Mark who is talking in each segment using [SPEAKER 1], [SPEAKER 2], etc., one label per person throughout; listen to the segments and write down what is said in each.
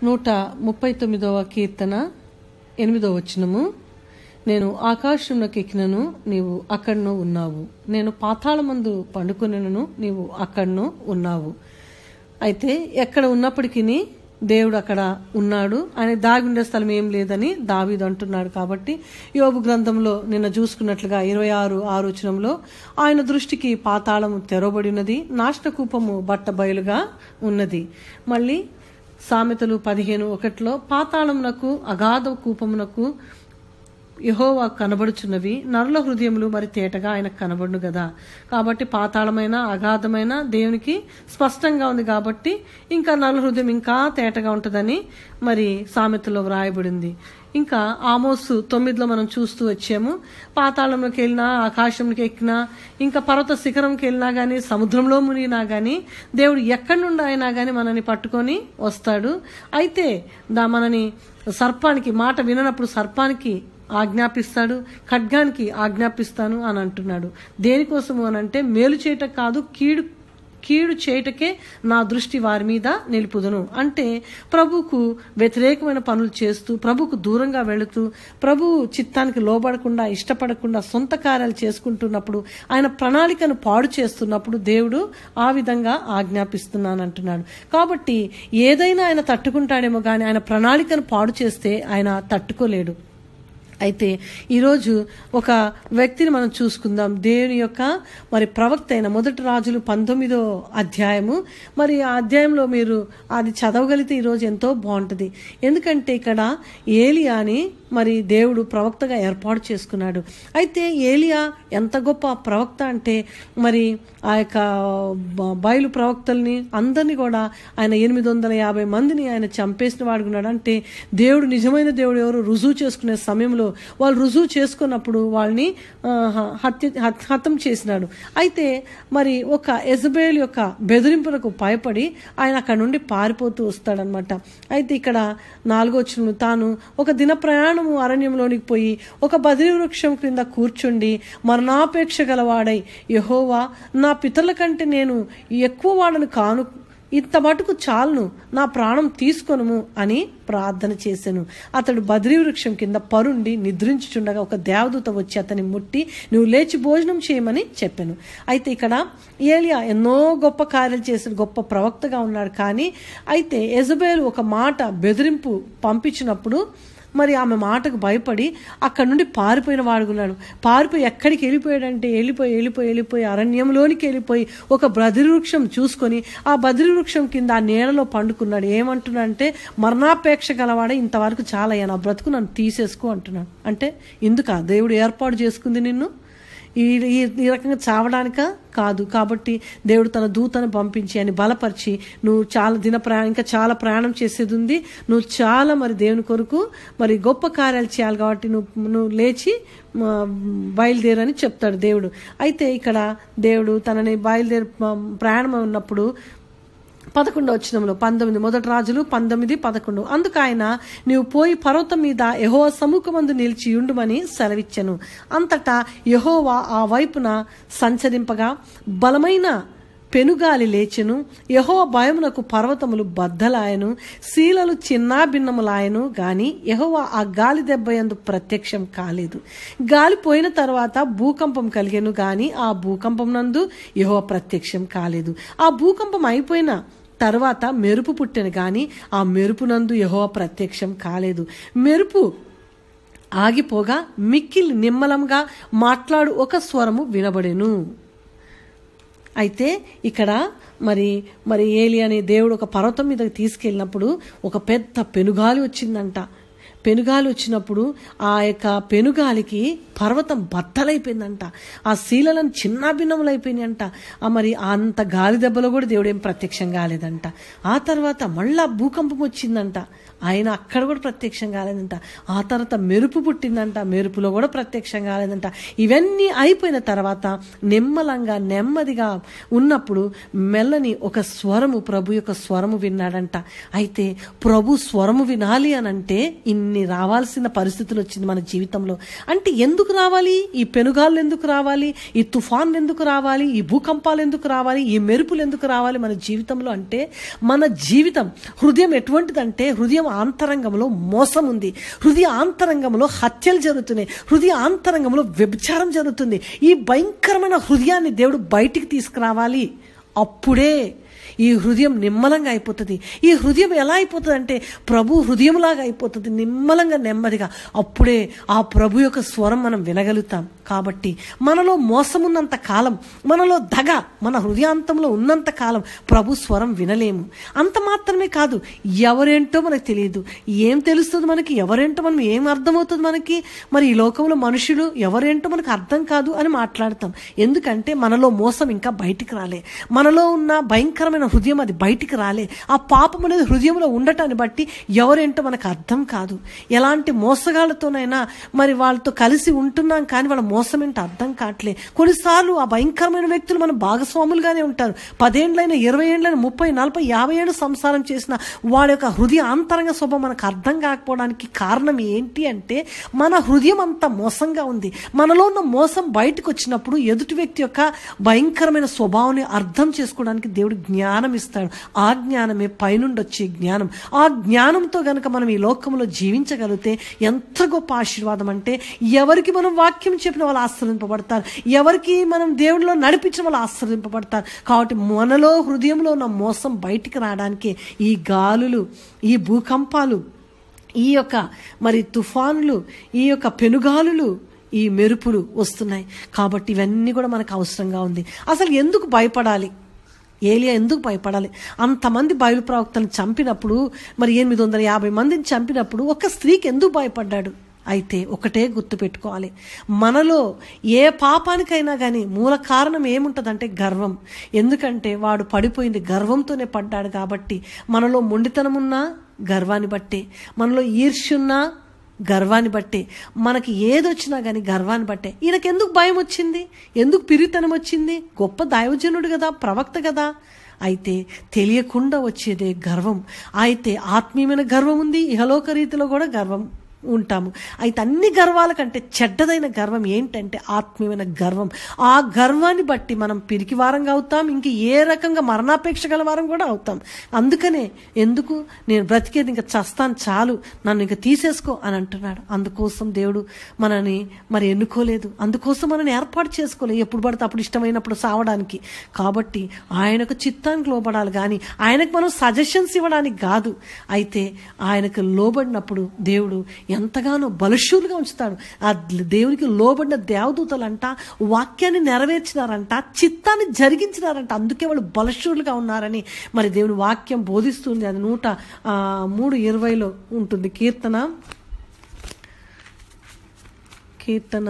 [SPEAKER 1] నూట ముప్పై తొమ్మిదవ కీర్తన ఎనిమిదవ వచనము నేను ఆకాశంలోకి ఎక్కినను నీవు అక్కడనో ఉన్నావు నేను పాతాళమందు పండుకొనను నీవు అక్కడనో ఉన్నావు అయితే ఎక్కడ ఉన్నప్పటికీ దేవుడు అక్కడ ఉన్నాడు ఆయన దాగి ఉండే స్థలం ఏం లేదని దావీదు అంటున్నాడు కాబట్టి యోబు గ్రంథంలో నిన్న చూసుకున్నట్లుగా ఇరవై ఆరు ఆలోచనంలో ఆయన దృష్టికి పాతాళము తెరవబడినది నాశనకూపము బట్ట బయలుగా ఉన్నది మళ్ళీ సామెతలు పదిహేను ఒకటిలో పాతాళమునకు అగాధ కూపమునకు యహోవా కనబడుచున్నవి నరుల హృదయములు మరి తేటగా ఆయనకు కనబడును కదా కాబట్టి పాతాళమైన అగాధమైన దేవునికి స్పష్టంగా ఉంది కాబట్టి ఇంకా నరుల హృదయం ఇంకా తేటగా ఉంటుందని మరి సామెతలో వ్రాయబడింది ఇంకా ఆమోసు తొమ్మిదిలో మనం చూస్తూ వచ్చాము పాతాళంలోకి వెళ్ళినా ఆకాశంలోకి ఎక్కినా ఇంకా పర్వత శిఖరంకి వెళ్ళినా కానీ సముద్రంలో మునిగినా కానీ దేవుడు ఎక్కడి నుండి అయినా కానీ మనని పట్టుకొని వస్తాడు అయితే దా మనని సర్పానికి మాట విననప్పుడు సర్పానికి ఆజ్ఞాపిస్తాడు ఖడ్గానికి ఆజ్ఞాపిస్తాను అని అంటున్నాడు దేనికోసము అని అంటే మేలు చేయట కాదు కీడు కీడు చేయటకే నా దృష్టి వారి మీద నిలుపుదును అంటే ప్రభుకు వ్యతిరేకమైన పనులు చేస్తూ ప్రభుకు దూరంగా వెళుతూ ప్రభు చిత్తానికి లోబడకుండా ఇష్టపడకుండా సొంత కార్యాలు చేసుకుంటున్నప్పుడు ఆయన ప్రణాళికను పాడు చేస్తున్నప్పుడు దేవుడు ఆ విధంగా ఆజ్ఞాపిస్తున్నాను అంటున్నాడు కాబట్టి ఏదైనా ఆయన తట్టుకుంటాడేమో కానీ ఆయన ప్రణాళికను పాడు చేస్తే ఆయన తట్టుకోలేడు అయితే ఈరోజు ఒక వ్యక్తిని మనం చూసుకుందాం దేవుని యొక్క మరి ప్రవక్త అయిన మొదటి రాజులు పంతొమ్మిదో అధ్యాయము మరి ఆ అధ్యాయంలో మీరు అది చదవగలిగితే ఈరోజు ఎంతో బాగుంటుంది ఎందుకంటే ఇక్కడ ఏలియాని మరి దేవుడు ప్రవక్తగా ఏర్పాటు చేసుకున్నాడు అయితే ఏలియా ఎంత గొప్ప ప్రవక్త అంటే మరి ఆ యొక్క బ- బయలు ప్రవక్తల్ని అందరినీ కూడా ఆయన ఎనిమిది వందల యాభై మందిని ఆయన చంపేసిన వాడుకున్నాడు అంటే దేవుడు నిజమైన దేవుడు ఎవరు రుజువు చేసుకునే సమయంలో వాళ్ళు రుజువు చేసుకున్నప్పుడు వాళ్ళని ఆ, హ- హత్య హత్- హతం చేసినాడు అయితే మరి ఒక ఎజబేల్ యొక్క బెదిరింపులకు భయపడి ఆయన అక్కడ నుండి పారిపోతూ వస్తాడనమాట అయితే ఇక్కడ నాలుగో వచ్చిన తాను ఒక దిన ప్రయాణము అరణ్యంలోనికి పోయి ఒక బదిరి వృక్షం క్రింద కూర్చుండి మరణాపేక్ష గలవాడై యహోవా నా పితరుల కంటే నేను ఎక్కువ వాడను కాను ఇంత మటుకు చాలును నా ప్రాణం తీసుకొనుము అని ప్రార్థన చేశాను అతడు బద్రీ వృక్షం కింద పరుండి నిద్రించుచుండగా ఒక దేవదూత వచ్చి అతని ముట్టి నువ్వు లేచి భోజనం చేయమని చెప్పాను అయితే ఇక్కడ ఏలియా ఎన్నో గొప్ప కార్యాలు చేసిన గొప్ప ప్రవక్తగా ఉన్నాడు కానీ అయితే ఎజబేల్ ఒక మాట బెదిరింపు పంపించినప్పుడు మరి ఆమె మాటకు భయపడి అక్కడ నుండి పారిపోయిన వాడుకున్నాడు పారిపోయి ఎక్కడికి వెళ్ళిపోయాడంటే వెళ్ళిపోయి వెళ్ళిపోయి వెళ్ళిపోయి అరణ్యంలోనికి వెళ్ళిపోయి ఒక బదిరి వృక్షం చూసుకొని ఆ బదిరి వృక్షం కింద ఆ నీడలో పండుకున్నాడు ఏమంటున్నాడంటే మరణాపేక్ష గలవాడే ఇంతవరకు చాలా అయ్యా నా బ్రతుకు నన్ను తీసేసుకో అంటున్నాడు అంటే ఇందుక దేవుడు ఏర్పాటు చేసుకుంది నిన్ను ఈ ఈ ఈ రకంగా చావడానిక కాదు కాబట్టి దేవుడు తన దూతను పంపించి అని బలపరిచి నువ్వు చాలా దిన ప్రయాణం ఇంకా చాలా ప్రయాణం చేసేది ఉంది నువ్వు చాలా మరి దేవుని కొరకు మరి గొప్ప కార్యాలు చేయాలి కాబట్టి నువ్వు నువ్వు లేచి మ, బయలుదేరని చెప్తాడు దేవుడు అయితే ఇక్కడ దేవుడు తనని బయలుదేరి ప- ప్రయాణం ఉన్నప్పుడు పదకొండో వచ్చినంలో పంతొమ్మిది మొదటి రాజులు పంతొమ్మిది పదకొండు అందుకు ఆయన నీవు పోయి పర్వతం మీద యహో సముఖమందు నిలిచి ఉండుమని సెలవిచ్చెను అంతటా యహోవా ఆ వైపున సంచరింపగా బలమైన పెనుగాలి లేచెను యహో భయమునకు పర్వతములు బద్దలాయను శీలలు చిన్నాభిన్నములాయను గాని యహోవా ఆ గాలి దెబ్బ యందు ప్రత్యక్షం కాలేదు గాలి పోయిన తర్వాత భూకంపం కలిగెను గాని ఆ భూకంపం నందు యహో ప్రత్యక్షం కాలేదు ఆ భూకంపం అయిపోయిన తర్వాత మెరుపు పుట్టెను గాని ఆ మెరుపునందు యహో ప్రత్యక్షం కాలేదు మెరుపు ఆగిపోగా మిక్కిలి నిమ్మలంగా మాట్లాడు ఒక స్వరము వినబడెను అయితే ఇక్కడ మరి మరి ఏలి అనే దేవుడు ఒక పర్వతం మీదకి తీసుకెళ్ళినప్పుడు ఒక పెద్ద పెనుగాలి వచ్చిందంట పెనుగాలి వచ్చినప్పుడు ఆ యొక్క పెనుగాలికి పర్వతం బద్దలైపోయిందంట ఆ శీలలను చిన్న భిన్నములైపోయినాయంట ఆ మరి అంత గాలి దెబ్బలో కూడా దేవుడు ఏం ప్రత్యక్షం కాలేదంట ఆ తర్వాత మళ్ళా భూకంపం వచ్చిందంట ఆయన అక్కడ కూడా ప్రత్యక్షం కాలేదంట ఆ తర్వాత మెరుపు పుట్టిందంట మెరుపులో కూడా ప్రత్యక్షం కాలేదంట ఇవన్నీ అయిపోయిన తర్వాత నిమ్మలంగా నెమ్మదిగా ఉన్నప్పుడు మెల్లని ఒక స్వరము ప్రభు యొక్క స్వరము విన్నాడంట అయితే ప్రభు స్వరము వినాలి అని అంటే ఇన్ని ఇన్ని రావాల్సిన పరిస్థితులు వచ్చింది మన జీవితంలో అంటే ఎందుకు రావాలి ఈ పెనుగాళ్ళు ఎందుకు రావాలి ఈ తుఫాన్లు ఎందుకు రావాలి ఈ భూకంపాలు ఎందుకు రావాలి ఈ మెరుపులు ఎందుకు రావాలి మన జీవితంలో అంటే మన జీవితం హృదయం ఎటువంటిదంటే హృదయం ఆంతరంగంలో మోసం ఉంది హృదయ ఆంతరంగంలో హత్యలు జరుగుతున్నాయి హృదయ ఆంతరంగంలో వ్యభిచారం జరుగుతుంది ఈ భయంకరమైన హృదయాన్ని దేవుడు బయటికి తీసుకురావాలి అప్పుడే ఈ హృదయం నిమ్మలంగా అయిపోతుంది ఈ హృదయం ఎలా అయిపోతుంది అంటే ప్రభు హృదయంలాగా అయిపోతుంది నిమ్మలంగా నెమ్మదిగా అప్పుడే ఆ ప్రభు యొక్క స్వరం మనం వినగలుగుతాం కాబట్టి మనలో మోసం ఉన్నంత కాలం మనలో దగ మన హృదయాంతంలో ఉన్నంత కాలం ప్రభు స్వరం వినలేము అంత మాత్రమే కాదు ఎవరేంటో మనకు తెలియదు ఏం తెలుస్తుంది మనకి ఎవరేంటో మనం ఏం అర్థమవుతుంది మనకి మరి ఈ లోకంలో మనుషులు ఎవరేంటో మనకు అర్థం కాదు అని మాట్లాడతాం ఎందుకంటే మనలో మోసం ఇంకా బయటికి రాలే మనలో ఉన్న భయంకరమైన హృదయం అది బయటికి రాలే ఆ పాపం అనేది హృదయంలో ఉండటాన్ని బట్టి ఎవరేంటో మనకు అర్థం కాదు ఎలాంటి మోసగాళ్ళతోనైనా మరి వాళ్ళతో కలిసి ఉంటున్నాం కానీ వాళ్ళ మోసం ఏంటో అర్థం కావట్లే కొన్నిసార్లు ఆ భయంకరమైన వ్యక్తులు మన భాగస్వాములుగానే ఉంటారు పదేండ్లైనా ఇరవై ఏండ్లైనా ముప్పై నలభై యాభై ఏళ్ళు సంసారం చేసిన వాడి యొక్క హృదయ అంతరంగ స్వభావం మనకు అర్థం కాకపోవడానికి కారణం ఏంటి అంటే మన హృదయం అంత మోసంగా ఉంది మనలో ఉన్న మోసం బయటకు వచ్చినప్పుడు ఎదుటి వ్యక్తి యొక్క భయంకరమైన స్వభావాన్ని అర్థం చేసుకోవడానికి దేవుడు జ్ఞానం ఇస్తాడు ఆ జ్ఞానమే పైనుండి వచ్చే జ్ఞానం ఆ జ్ఞానంతో గనక మనం ఈ లోకంలో జీవించగలిగితే ఎంత గొప్ప ఆశీర్వాదం అంటే ఎవరికి మనం వాక్యం చెప్పిన వాళ్ళు ఆశ్రయింపబడతారు ఎవరికి మనం దేవుడిలో నడిపించిన వాళ్ళు ఆశ్రయింపబడతారు కాబట్టి మనలో హృదయంలో ఉన్న మోసం బయటికి రావడానికి ఈ గాలులు ఈ భూకంపాలు ఈ యొక్క మరి తుఫానులు ఈ యొక్క పెనుగాలులు ఈ మెరుపులు వస్తున్నాయి కాబట్టి ఇవన్నీ కూడా మనకు అవసరంగా ఉంది అసలు ఎందుకు భయపడాలి ఏలియా ఎందుకు భయపడాలి అంతమంది బయలు ప్రవక్తలను చంపినప్పుడు మరి ఎనిమిది వందల యాభై మందిని చంపినప్పుడు ఒక స్త్రీకి ఎందుకు భయపడ్డాడు అయితే ఒకటే గుర్తుపెట్టుకోవాలి మనలో ఏ పాపానికైనా కానీ మూల కారణం ఏముంటుందంటే గర్వం ఎందుకంటే వాడు పడిపోయింది గర్వంతోనే పడ్డాడు కాబట్టి మనలో మొండితనం ఉన్నా గర్వాన్ని బట్టే మనలో ఈర్ష్యున్నా గర్వాన్ని బట్టే మనకి ఏదొచ్చినా కానీ గర్వాన్ని బట్టే ఈయనకి ఎందుకు భయం వచ్చింది ఎందుకు పిరితనం వచ్చింది గొప్ప దైవజనుడు కదా ప్రవక్త కదా అయితే తెలియకుండా వచ్చేదే గర్వం అయితే ఆత్మీయమైన గర్వం ఉంది ఇహలోక రీతిలో కూడా గర్వం ఉంటాము అయితే అన్ని గర్వాల కంటే చెడ్డదైన గర్వం ఏంటంటే ఆత్మీయమైన గర్వం ఆ గర్వాన్ని బట్టి మనం పిరికి వారంగా అవుతాం ఇంక ఏ రకంగా మరణాపేక్ష గల వారం కూడా అవుతాం అందుకనే ఎందుకు నేను బ్రతికేది ఇంకా చస్తాను చాలు నన్ను ఇంకా తీసేసుకో అని అంటున్నాడు అందుకోసం దేవుడు మనని మరి ఎన్నుకోలేదు అందుకోసం మనని ఏర్పాటు చేసుకోలేదు ఎప్పుడు పడితే అప్పుడు ఇష్టమైనప్పుడు సావడానికి కాబట్టి ఆయనకు చిత్తానికి లోబడాలి కానీ ఆయనకు మనం సజెషన్స్ ఇవ్వడానికి కాదు అయితే ఆయనకు లోబడినప్పుడు దేవుడు ఎంతగానో బలుషులుగా ఉంచుతాడు ఆ దేవునికి లోబడిన దేవదూతలంట వాక్యాన్ని నెరవేర్చినారంట చిత్తాన్ని జరిగించినారంట అందుకే వాళ్ళు బలశూరులుగా ఉన్నారని మరి దేవుని వాక్యం బోధిస్తుంది అది నూట ఆ, మూడు ఇరవైలో ఉంటుంది కీర్తన కీర్తన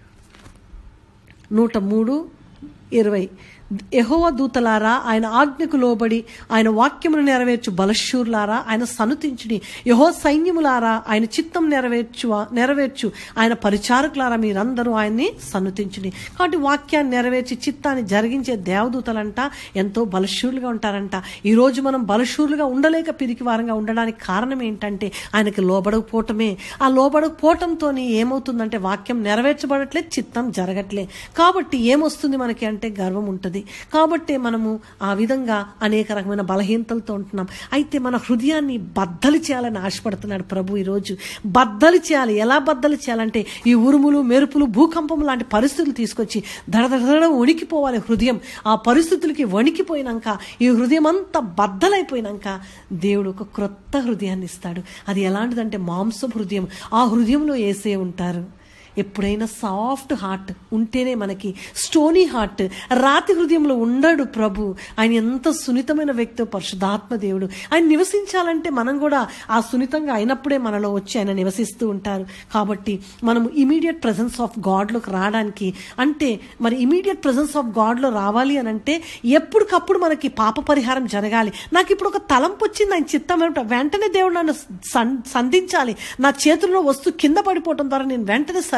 [SPEAKER 1] నూట మూడు ఇరవై యహోవ దూతలారా ఆయన ఆజ్ఞకు లోబడి ఆయన వాక్యమును నెరవేర్చు బలశూర్లారా ఆయన సనుతించుడి యహో సైన్యములారా ఆయన చిత్తం నెరవేర్చు నెరవేర్చు ఆయన పరిచారకులారా మీరందరూ ఆయన్ని సన్నుతించుడి కాబట్టి వాక్యాన్ని నెరవేర్చి చిత్తాన్ని జరిగించే దేవదూతలంట ఎంతో బలశూరులుగా ఉంటారంట ఈరోజు మనం బలశూరులుగా ఉండలేక పిరికి వారంగా ఉండడానికి కారణం ఏంటంటే ఆయనకి లోబడకపోవటమే ఆ లోబడకపోవటంతో ఏమవుతుందంటే వాక్యం నెరవేర్చబడట్లేదు చిత్తం జరగట్లే కాబట్టి ఏమొస్తుంది మనకి అంటే గర్వం ఉంటుంది కాబట్టి మనము ఆ విధంగా అనేక రకమైన బలహీనతలతో ఉంటున్నాం అయితే మన హృదయాన్ని బద్దలు చేయాలని ఆశపడుతున్నాడు ప్రభు ఈరోజు బద్దలు చేయాలి ఎలా బద్దలు చేయాలంటే ఈ ఉరుములు మెరుపులు భూకంపం లాంటి పరిస్థితులు తీసుకొచ్చి దడదడ వణికిపోవాలి హృదయం ఆ పరిస్థితులకి వణికిపోయినాక ఈ హృదయం అంతా బద్దలైపోయినాక దేవుడు ఒక క్రొత్త హృదయాన్ని ఇస్తాడు అది ఎలాంటిదంటే మాంసపు హృదయం ఆ హృదయంలో వేసే ఉంటారు ఎప్పుడైనా సాఫ్ట్ హార్ట్ ఉంటేనే మనకి స్టోనీ హార్ట్ రాతి హృదయంలో ఉండడు ప్రభు ఆయన ఎంత సున్నితమైన వ్యక్తి పరిశుధాత్మ దేవుడు ఆయన నివసించాలంటే మనం కూడా ఆ సున్నితంగా అయినప్పుడే మనలో వచ్చి ఆయన నివసిస్తూ ఉంటారు కాబట్టి మనం ఇమీడియట్ ప్రజెన్స్ ఆఫ్ గాడ్లోకి రావడానికి అంటే మరి ఇమీడియట్ ప్రజెన్స్ ఆఫ్ గాడ్లో రావాలి అని అంటే ఎప్పటికప్పుడు మనకి పాప పరిహారం జరగాలి నాకు ఇప్పుడు ఒక తలంపు వచ్చింది ఆయన చిత్తం ఏమిటో వెంటనే దేవుడు నన్ను సన్- సంధించాలి నా చేతుల్లో వస్తూ కింద పడిపోవటం ద్వారా నేను వెంటనే సరి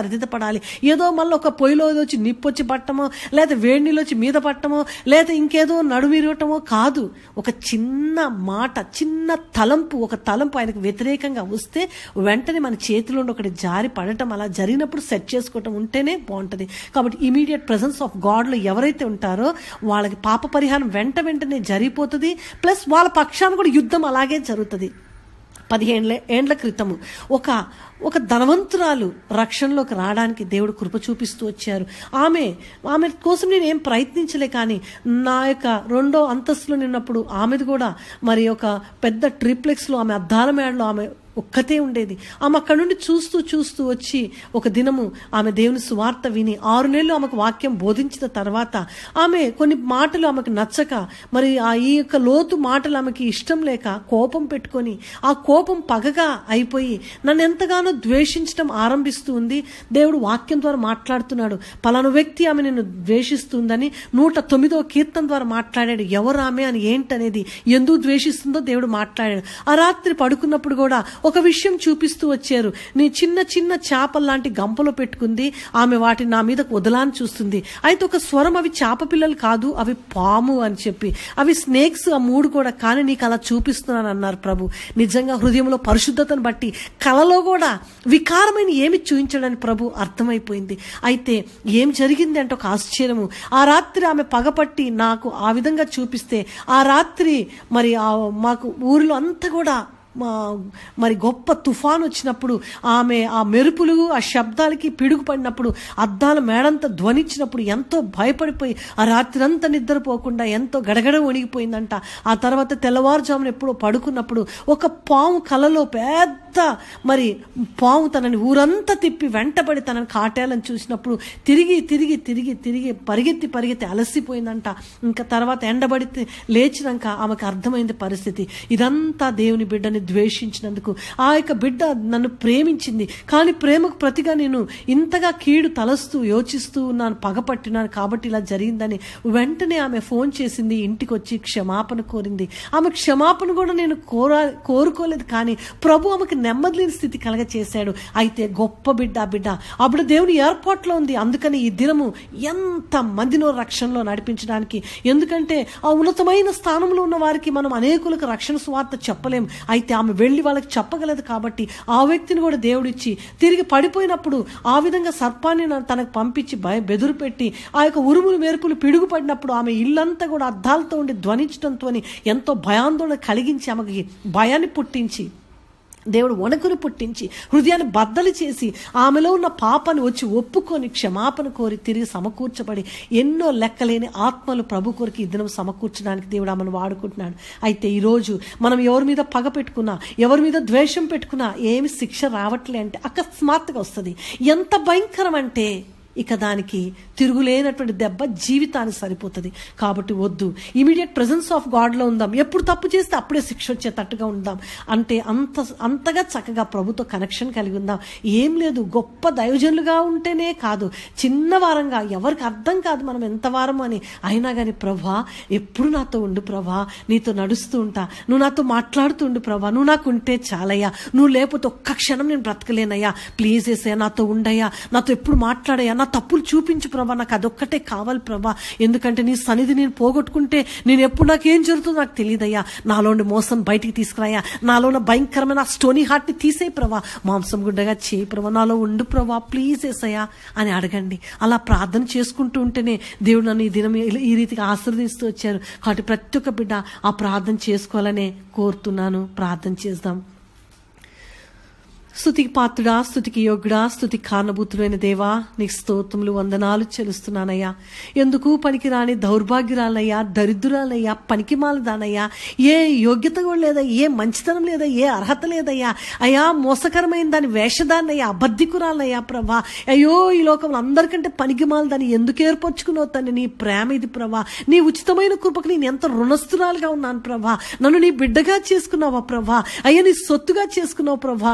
[SPEAKER 1] సరిదిద్దపడాలి ఏదో మళ్ళీ ఒక పొయ్యిలో వచ్చి నిప్పు వచ్చి పట్టమో లేదా వేడి నీళ్ళు వచ్చి మీద పట్టమో లేదా ఇంకేదో నడుమిరవటమో కాదు ఒక చిన్న మాట చిన్న తలంపు ఒక తలంపు ఆయనకు వ్యతిరేకంగా వస్తే వెంటనే మన చేతిలో ఉండి ఒకటి జారి పడటం అలా జరిగినప్పుడు సెట్ చేసుకోవటం ఉంటేనే బాగుంటుంది కాబట్టి ఇమీడియట్ ప్రెసెన్స్ ఆఫ్ గాడ్లో ఎవరైతే ఉంటారో వాళ్ళకి పాప పరిహారం వెంట వెంటనే జరిగిపోతుంది ప్లస్ వాళ్ళ పక్షాన కూడా యుద్ధం అలాగే జరుగుతుంది పదిహేనుల ఏండ్ల క్రితము ఒక ఒక ధనవంతురాలు రక్షణలోకి రావడానికి దేవుడు కృప చూపిస్తూ వచ్చారు ఆమె ఆమె కోసం నేను ఏం ప్రయత్నించలే కానీ నా యొక్క రెండో అంతస్తులో నిన్నప్పుడు ఆమెది కూడా మరి ఒక పెద్ద ట్రిప్లెక్స్లో ఆమె అద్దాల మేడలో ఆమె ఒక్కతే ఉండేది ఆమె అక్కడ నుండి చూస్తూ చూస్తూ వచ్చి ఒక దినము ఆమె దేవుని సువార్త విని ఆరు నెలలు ఆమెకు వాక్యం బోధించిన తర్వాత ఆమె కొన్ని మాటలు ఆమెకు నచ్చక మరి ఆ ఈ యొక్క లోతు మాటలు ఆమెకి ఇష్టం లేక కోపం పెట్టుకొని ఆ కోపం పగగా అయిపోయి నన్ను ఎంతగానో ద్వేషించడం ఆరంభిస్తూ ఉంది దేవుడు వాక్యం ద్వారా మాట్లాడుతున్నాడు పలానా వ్యక్తి ఆమె నిన్ను ద్వేషిస్తుందని నూట తొమ్మిదో కీర్తన ద్వారా మాట్లాడాడు ఎవరు ఆమె అని ఏంటనేది ఎందుకు ద్వేషిస్తుందో దేవుడు మాట్లాడాడు ఆ రాత్రి పడుకున్నప్పుడు కూడా ఒక విషయం చూపిస్తూ వచ్చారు నీ చిన్న చిన్న చేపల లాంటి గంపలో పెట్టుకుంది ఆమె వాటిని నా మీద వదలాని చూస్తుంది అయితే ఒక స్వరం అవి చేప పిల్లలు కాదు అవి పాము అని చెప్పి అవి స్నేక్స్ ఆ మూడు కూడా కానీ నీకు అలా చూపిస్తున్నాను అన్నారు ప్రభు నిజంగా హృదయంలో పరిశుద్ధతను బట్టి కలలో కూడా వికారమైన ఏమి చూపించడానికి ప్రభు అర్థమైపోయింది అయితే ఏం జరిగింది అంటే ఒక ఆశ్చర్యము ఆ రాత్రి ఆమె పగపట్టి నాకు ఆ విధంగా చూపిస్తే ఆ రాత్రి మరి ఆ మాకు ఊరిలో అంతా కూడా మా మరి గొప్ప తుఫాన్ వచ్చినప్పుడు ఆమె ఆ మెరుపులు ఆ శబ్దాలకి పిడుగు పడినప్పుడు అద్దాల మేడంతా ధ్వనించినప్పుడు ఎంతో భయపడిపోయి ఆ రాత్రి అంతా నిద్రపోకుండా ఎంతో గడగడ వణిగిపోయిందంట ఆ తర్వాత తెల్లవారుజామున ఎప్పుడో పడుకున్నప్పుడు ఒక పాము కలలో పెద్ద మరి పాము తనని ఊరంతా తిప్పి వెంటబడి తనని కాటేయాలని చూసినప్పుడు తిరిగి తిరిగి తిరిగి తిరిగి పరిగెత్తి పరిగెత్తి అలసిపోయిందంట ఇంకా తర్వాత ఎండబడి లేచినాక ఆమెకు అర్థమైంది పరిస్థితి ఇదంతా దేవుని బిడ్డని ద్వేషించినందుకు ఆ యొక్క బిడ్డ నన్ను ప్రేమించింది కానీ ప్రేమకు ప్రతిగా నేను ఇంతగా కీడు తలస్తూ యోచిస్తూ ఉన్నాను పగపట్టినాను కాబట్టి ఇలా జరిగిందని వెంటనే ఆమె ఫోన్ చేసింది ఇంటికి వచ్చి క్షమాపణ కోరింది ఆమె క్షమాపణ కూడా నేను కోరా కోరుకోలేదు కానీ ప్రభు ఆమెకు నెమ్మది లేని స్థితి కలగ చేశాడు అయితే గొప్ప బిడ్డ ఆ బిడ్డ అప్పుడు దేవుని ఏర్పాట్లో ఉంది అందుకని ఈ దినము ఎంత మందినో రక్షణలో నడిపించడానికి ఎందుకంటే ఆ ఉన్నతమైన స్థానంలో ఉన్న వారికి మనం అనేకులకు రక్షణ స్వార్థ చెప్పలేం అయితే ఆమె వెళ్ళి వాళ్ళకి చెప్పగలదు కాబట్టి ఆ వ్యక్తిని కూడా దేవుడిచ్చి తిరిగి పడిపోయినప్పుడు ఆ విధంగా సర్పాన్ని నా- తనకు పంపించి భయ బెదురు పెట్టి ఆ యొక్క ఉరుములు మెరుపులు పిడుగుపడినప్పుడు ఆమె ఇల్లంతా కూడా అద్దాలతో ఉండి ధ్వనించడంతో ఎంతో భయాందోళన కలిగించి ఆమెకి భయాన్ని పుట్టించి దేవుడు వణకును పుట్టించి హృదయాన్ని బద్దలు చేసి ఆమెలో ఉన్న పాపను వచ్చి ఒప్పుకొని క్షమాపణ కోరి తిరిగి సమకూర్చబడి ఎన్నో లెక్కలేని ఆత్మలు ప్రభు కొరికి ఈ దినం సమకూర్చడానికి దేవుడు ఆమెను వాడుకుంటున్నాడు అయితే ఈరోజు మనం ఎవరి మీద పగ పెట్టుకున్నా ఎవరి మీద ద్వేషం పెట్టుకున్నా ఏమి శిక్ష రావట్లే అంటే అకస్మాత్తుగా వస్తుంది ఎంత భయంకరం అంటే ఇక దానికి తిరుగులేనటువంటి దెబ్బ జీవితానికి సరిపోతుంది కాబట్టి వద్దు ఇమీడియట్ ప్రెసెన్స్ ఆఫ్ గాడ్లో ఉందాం ఎప్పుడు తప్పు చేస్తే అప్పుడే శిక్ష వచ్చేటట్టుగా ఉందాం అంటే అంత అంతగా చక్కగా ప్రభుతో కనెక్షన్ కలిగి ఉందాం ఏం లేదు గొప్ప దైవజనులుగా ఉంటేనే కాదు చిన్న వారంగా ఎవరికి అర్థం కాదు మనం ఎంత వారం అని అయినా కానీ ప్రభా ఎప్పుడు నాతో ఉండు ప్రభా నీతో నడుస్తూ ఉంటా నువ్వు నాతో మాట్లాడుతూ ఉండు ప్రభా నువ్వు నాకు ఉంటే చాలయ్యా నువ్వు లేకపోతే ఒక్క క్షణం నేను బ్రతకలేనయ్యా ప్లీజ్ వేసయ్యా నాతో ఉండయ్యా నాతో ఎప్పుడు మాట్లాడయ్యా నా తప్పులు చూపించు ప్రభా నాకు అదొక్కటే కావాలి ప్రభా ఎందుకంటే నీ సన్నిధి నేను పోగొట్టుకుంటే నేను ఎప్పుడు నాకేం జరుగుతుందో నాకు తెలియదయ్యా నాలోని మోసం బయటికి తీసుకురాయా నాలో ఉన్న భయంకరమైన స్టోనీ హార్ట్ని తీసే ప్రభా మాంసం గుడ్డగా చేయి ప్రభా నాలో ఉండు ప్రభా ప్లీజ్ ఏసయ్యా అని అడగండి అలా ప్రార్థన చేసుకుంటూ ఉంటేనే దేవుడు నన్ను ఈ దినం ఈ- ఈ రీతిగా ఆశీర్వదిస్తూ వచ్చారు కాబట్టి ప్రతి ఒక్క బిడ్డ ఆ ప్రార్థన చేసుకోవాలనే కోరుతున్నాను ప్రార్థన చేద్దాం స్థుతికి పాత్రుడా స్థుతికి యోగ్యుడా స్థుతికి కారణభూతుడైన దేవా నీకు స్తోత్రములు వందనాలు చెల్లిస్తున్నానయ్యా ఎందుకు పనికిరాని దౌర్భాగ్యురాలయ్యా దరిద్రురాలయ్యా పనికిమాలదానయ్యా ఏ యోగ్యత కూడా లేదా ఏ మంచితనం లేదా ఏ అర్హత లేదయ్యా అయ్యా మోసకరమైన దాని వేషదాన్నయ్యా అబద్ధికురాలయ్యా ప్రభా అయ్యో ఈ లోకంలో అందరికంటే పనికిమాల దాన్ని ఎందుకు ఏర్పరచుకున్నావు తండ్రి నీ ప్రేమ ఇది ప్రభా నీ ఉచితమైన కృపకు నేను ఎంత రుణస్తురాలుగా ఉన్నాను ప్రభా నన్ను నీ బిడ్డగా చేసుకున్నావా ప్రభా అయ్యా నీ సొత్తుగా చేసుకున్నావు ప్రభా నా నాయన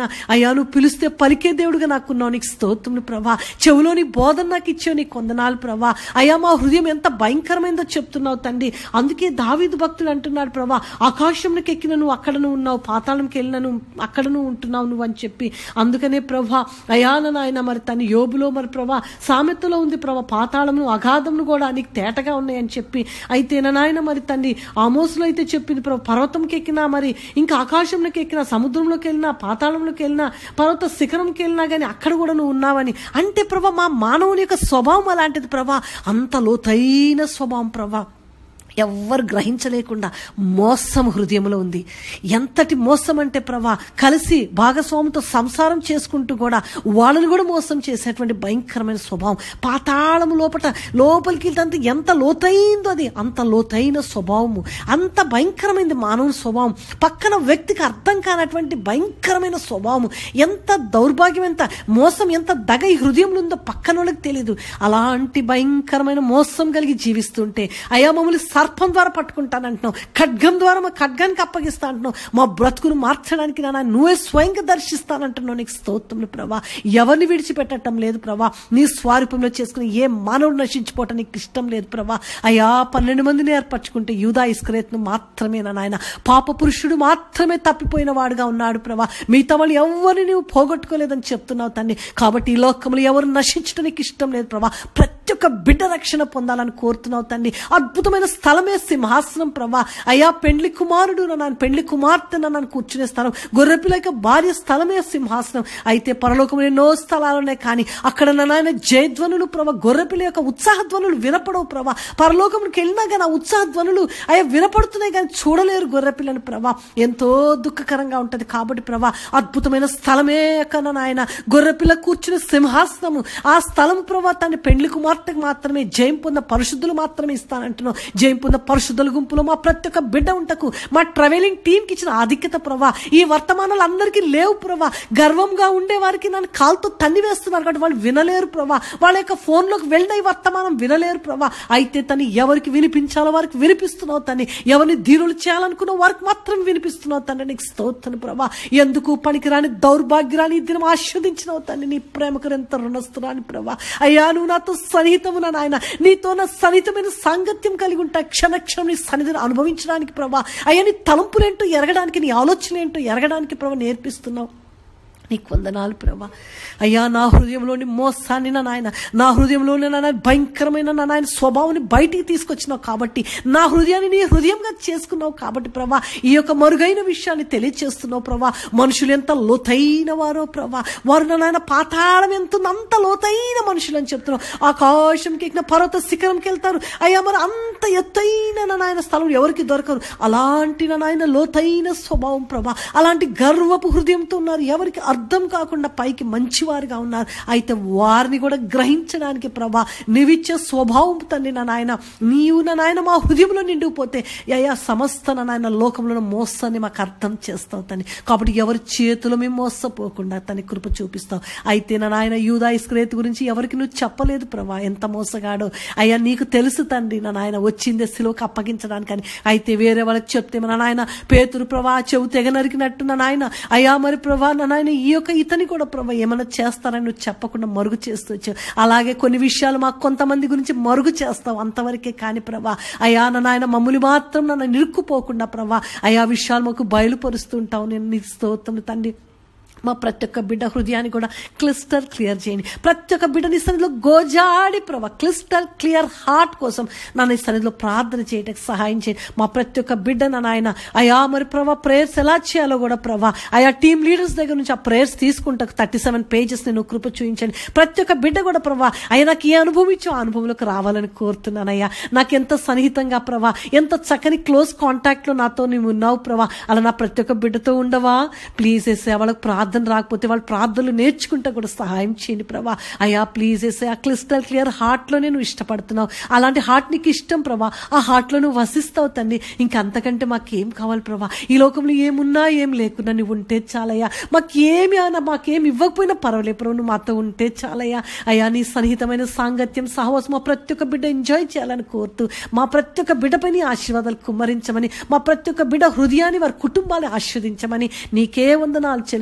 [SPEAKER 1] అయ్యా నువ్వు పిలిస్తే పలికే దేవుడుగా నాకున్నావు నీకు స్తోత్రం ప్రభా చెవులోని బోధన నాకు ఇచ్చావు నీకు వందనాలు ప్రభా అయ్యా మా హృదయం ఎంత భయంకరమైందో చెప్తున్నావు తండ్రి అందుకే దావీదు భక్తుడు అంటున్నాడు ప్రభా ఆకాశంలోకి ఎక్కిన నువ్వు అక్కడ నువ్వు ఉన్నావు పాతాళంకి వెళ్ళిన నువ్వు అక్కడ నువ్వు ఉంటున్నావు నువ్వు అని చెప్పి అందుకనే ప్రభా అయాన నాయన మరి తన యోబులో మరి ప్రభా సామెతలో ఉంది ప్రభా పాతాళమును అగాధమును కూడా నీకు తేటగా ఉన్నాయని చెప్పి అయితే నా నాయన మరి తండ్రి ఆమోసులో అయితే చెప్పింది ప్రభా పర్వతంకి ఎక్కినా మరి ఇంకా ఆకాశంలోకి ఎక్కినా సముద్రంలోకి వెళ్ళినా పాతాళంలోకి వెళ్ళినా పర్వత శిఖరంకి వెళ్ళినా కానీ అక్కడ కూడా నువ్వు ఉన్నావని అంటే ప్రభా మా మానవుని యొక్క స్వభావం అలాంటిది ప్రభా అంత లోతైన స్వభావం ప్రభా ఎవ్వరు గ్రహించలేకుండా మోసం హృదయంలో ఉంది ఎంతటి మోసం అంటే ప్రభా కలిసి భాగస్వామితో సంసారం చేసుకుంటూ కూడా వాళ్ళని కూడా మోసం చేసేటువంటి భయంకరమైన స్వభావం పాతాళం లోపట లోపలికి వెళ్తే ఎంత లోతైందో అది అంత లోతైన స్వభావము అంత భయంకరమైనది మానవుని స్వభావం పక్కన వ్యక్తికి అర్థం కానటువంటి భయంకరమైన స్వభావము ఎంత దౌర్భాగ్యం ఎంత మోసం ఎంత దగ ఈ హృదయంలో ఉందో పక్కన వాళ్ళకి తెలియదు అలాంటి భయంకరమైన మోసం కలిగి జీవిస్తుంటే అయా మమ్మల్ని సర్పం ద్వారా పట్టుకుంటానంటున్నావు ఖడ్గం ద్వారా మా ఖడ్గానికి అప్పగిస్తా అంటున్నావు మా బ్రతుకును మార్చడానికి నాన్న నువ్వే స్వయంగా దర్శిస్తానంటున్నావు నీకు స్తోత్రములు ప్రభా ఎవరిని విడిచిపెట్టడం లేదు ప్రభా నీ స్వారూపంలో చేసుకుని ఏ మానవుడు నశించిపోవటం నీకు ఇష్టం లేదు ప్రభా అయా పన్నెండు మందిని ఏర్పరచుకుంటే యూదా ఇస్కరేత్ను మాత్రమే నా నాయన పాప పురుషుడు మాత్రమే తప్పిపోయిన వాడుగా ఉన్నాడు ప్రభా మిగతా వాళ్ళు ఎవరిని నువ్వు పోగొట్టుకోలేదని చెప్తున్నావు తండ్రి కాబట్టి ఈ లోకంలో ఎవరు నశించడం నీకు ఇష్టం లేదు ప్రభా ప్రతి ఒక్క బిడ్డ రక్షణ పొందాలని కోరుతున్నావు తండ్రి అద్భుతమైన స్థలమే సింహాసనం ప్రభా అయ్యా పెండ్లి కుమారుడు నన్ను పెండ్లి కుమార్తె నన్ను కూర్చునే స్థలం గొర్రెపిల్ల యొక్క భార్య స్థలమే సింహాసనం అయితే పరలోకంలో ఎన్నో స్థలాలు ఉన్నాయి కానీ అక్కడ నాయన జయధ్వనులు ప్రభా గొర్రెపిల్ల యొక్క ఉత్సాహధ్వనులు వినపడవు ప్రభా పరలోకంకి వెళ్ళినా కానీ ఆ ఉత్సాహధ్వనులు అయ్యా వినపడుతున్నాయి కానీ చూడలేరు గొర్రెపిల్లని ప్రభా ఎంతో దుఃఖకరంగా ఉంటది కాబట్టి ప్రభా అద్భుతమైన స్థలమే కన్నా నాయన గొర్రెపిల్ల కూర్చునే సింహాసనము ఆ స్థలం ప్రభా తన పెండ్లి కుమార్తెకు మాత్రమే జయం పొంద పరిశుద్ధులు మాత్రమే ఇస్తానంటున్నావు జయం పొంద పరిశుద్ధుల గుంపులో మా ప్రతి ఒక్క బిడ్డ ఉంటకు మా ట్రావెలింగ్ టీంకి ఇచ్చిన ఆధిక్యత ప్రభా ఈ వర్తమానాలు అందరికీ లేవు ప్రభా గర్వంగా ఉండే వారికి నన్ను కాలుతో తన్ని వేస్తున్నారు కాబట్టి వాళ్ళు వినలేరు ప్రభా వాళ్ళ యొక్క ఫోన్లోకి వెళ్ళిన ఈ వర్తమానం వినలేరు ప్రభా అయితే తను ఎవరికి వినిపించాలో వారికి వినిపిస్తున్నావు తని ఎవరిని దీనులు చేయాలనుకున్న వారికి మాత్రం వినిపిస్తున్నావు తండ్రి నీకు స్తోత్రం ప్రభా ఎందుకు పనికిరాని దౌర్భాగ్యాన్ని ఈ దినం ఆస్వాదించినావు తండ్రి నీ ప్రేమకు ఎంత రుణస్తురాని ప్రభా అయ్యా నువ్వు నాతో సన్నిహితము నా నాయన నీతో నా సన్నిహితమైన సాంగత్యం కలిగి ఉంటా క్షణక్షణం నీ సన్నిధిని అనుభవించడానికి ప్రభా అయ్యా నీ తలంపులేంటో ఎరగడానికి నీ ఆలోచన ఏంటో ఎరగడానికి ప్రభా నేర్పిస్తున్నావు నీకు వందనాలు ప్రభా అయ్యా నా హృదయంలోని మోసాన్ని నా నాయన నా హృదయంలోని నా నాయన భయంకరమైన నా నాయన స్వభావాన్ని బయటికి తీసుకొచ్చినావు కాబట్టి నా హృదయాన్ని నీ హృదయంగా చేసుకున్నావు కాబట్టి ప్రభా ఈ యొక్క మరుగైన విషయాన్ని తెలియచేస్తున్నావు ప్రభా మనుషులు ఎంత లోతైన వారో ప్రభా వారు నా నాయన పాతాళం ఎంత ఉందో అంత లోతైన మనుషులు అని చెప్తున్నావు ఆకాశంకి ఎక్కిన పర్వత శిఖరంకి వెళ్తారు అయ్యా మరి అంత ఎత్తైన నా నాయన స్థలం ఎవరికి దొరకరు అలాంటి నా నాయన లోతైన స్వభావం ప్రభా అలాంటి గర్వపు హృదయంతో ఉన్నారు ఎవరికి అర్థం కాకుండా పైకి మంచివారుగా ఉన్నారు అయితే వారిని కూడా గ్రహించడానికి ప్రభా నీవిచ్చే స్వభావం తండ్రి నా నాయన నీవు నా నాయన మా హృదయంలో నిండిపోతే అయ్యా సమస్త నా నాయన లోకంలో మోసాన్ని మాకు అర్థం చేస్తావు తని కాబట్టి ఎవరి చేతిలో మేము మోసపోకుండా తన కృప చూపిస్తావు అయితే నా నాయన యూదా ఇస్క్రేత్ గురించి ఎవరికి నువ్వు చెప్పలేదు ప్రభా ఎంత మోసగాడో అయ్యా నీకు తెలుసు తండ్రి నా నాయన వచ్చిందే సిలువకు అప్పగించడానికి అని అయితే వేరే వాళ్ళకి చెప్తే మన నాయన పేతురు ప్రభా చెవు తెగ నరికినట్టు నా నాయన అయ్యా మరి ప్రభా నా నాయన ఈ యొక్క ఇతని కూడా ప్రభా ఏమైనా చేస్తారని నువ్వు చెప్పకుండా మరుగు చేస్తూ వచ్చావు అలాగే కొన్ని విషయాలు మాకు కొంతమంది గురించి మరుగు చేస్తావు అంతవరకే కాని ప్రభా అయ్యా నా నాయన మమ్మల్ని మాత్రం నన్ను నిరుక్కుపోకుండా ప్రభా అయా విషయాలు మాకు బయలుపరుస్తూ ఉంటావు నేను నీ స్తోత్రం తండ్రి మా ప్రతి ఒక్క బిడ్డ హృదయాన్ని కూడా క్లిస్టర్ క్లియర్ చేయండి ప్రతి ఒక్క బిడ్డ నీ సన్నిధిలో గోజాడి ప్రభా క్లిస్టర్ క్లియర్ హార్ట్ కోసం నా నీ సన్నిధిలో ప్రార్థన చేయడానికి సహాయం చేయండి మా ప్రతి ఒక్క బిడ్డ నా నాయన అయా మరి ప్రభా ప్రేయర్స్ ఎలా చేయాలో కూడా ప్రభా ఆయా టీమ్ లీడర్స్ దగ్గర నుంచి ఆ ప్రేయర్స్ తీసుకుంటా థర్టీ సెవెన్ పేజెస్ నేను కృప చూపించండి ప్రతి ఒక్క బిడ్డ కూడా ప్రభా అయ్యా నాకు ఏ అనుభవం ఇచ్చో ఆ అనుభవంలోకి రావాలని కోరుతున్నానయ్యా నాకు ఎంత సన్నిహితంగా ప్రభా ఎంత చక్కని క్లోజ్ కాంటాక్ట్లో నాతో నీవు ఉన్నావు ప్రభా అలా నా ప్రతి ఒక్క బిడ్డతో ఉండవా ప్లీజ్ వేసే వాళ్ళకి ప్రార్థన రాకపోతే వాళ్ళు ప్రార్థనలు నేర్చుకుంటా కూడా సహాయం చేయండి ప్రభా అయ్యా ప్లీజ్ వేసే ఆ క్లిస్టల్ క్లియర్ హార్ట్లోనే నువ్వు ఇష్టపడుతున్నావు అలాంటి హార్ట్ నీకు ఇష్టం ప్రభా ఆ హార్ట్లో నువ్వు వసిస్తావు తండ్రి ఇంకా అంతకంటే మాకేం కావాలి ప్రభా ఈ లోకంలో ఏమున్నా ఏం లేకున్నా నువ్వు ఉంటే చాలయ్యా మాకేమి అన్నా మాకేం ఇవ్వకపోయినా పర్వాలేదు ప్రభు నువ్వు మాతో ఉంటే చాలయ్యా అయ్యా నీ సన్నిహితమైన సాంగత్యం సహవాసం మా ప్రతి ఒక్క బిడ్డ ఎంజాయ్ చేయాలని కోరుతూ మా ప్రతి ఒక్క బిడ్డపై నీ ఆశీర్వాదాలు కుమ్మరించమని మా ప్రతి ఒక్క బిడ్డ హృదయాన్ని వారి కుటుంబాన్ని ఆస్వాదించమని నీకే వందనాలు చెల్లిస్తూ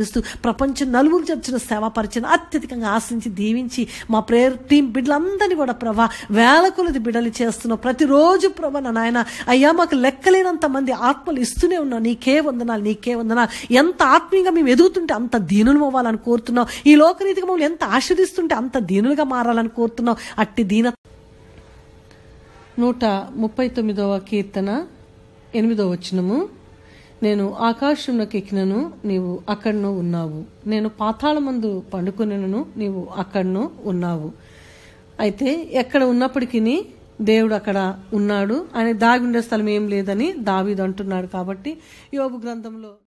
[SPEAKER 2] ప్రపంచం నలుగురు చర్చిన సేవా పరిచయం అత్యధికంగా ఆశించి దీవించి మా ప్రేయర్ టీం బిడ్డలందరినీ కూడా ప్రభా వేల కొలది బిడ్డలు చేస్తున్నావు ప్రతిరోజు ప్రభా నా నాయన అయ్యా మాకు లెక్కలేనంత మంది ఆత్మలు ఇస్తూనే ఉన్నావు నీకే వందనాలు నీకే వందనాలు ఎంత ఆత్మీయంగా మేము ఎదుగుతుంటే అంత దీనులు అవ్వాలని కోరుతున్నావు ఈ లోకరీతిగా మమ్మల్ని ఎంత ఆశీర్దిస్తుంటే అంత దీనులుగా మారాలని కోరుతున్నావు అట్టి దీన
[SPEAKER 1] నూట ముప్పై తొమ్మిదవ కీర్తన ఎనిమిదవ వచనము నేను ఆకాశంలోకి ఎక్కినను నీవు అక్కడనో ఉన్నావు నేను పాతాళమందు పండుకొనను నీవు అక్కడనో ఉన్నావు అయితే ఎక్కడ ఉన్నప్పటికీ దేవుడు అక్కడ ఉన్నాడు ఆయన దాగి ఉండే స్థలం ఏం లేదని దావీదు అంటున్నాడు కాబట్టి యోగు గ్రంథంలో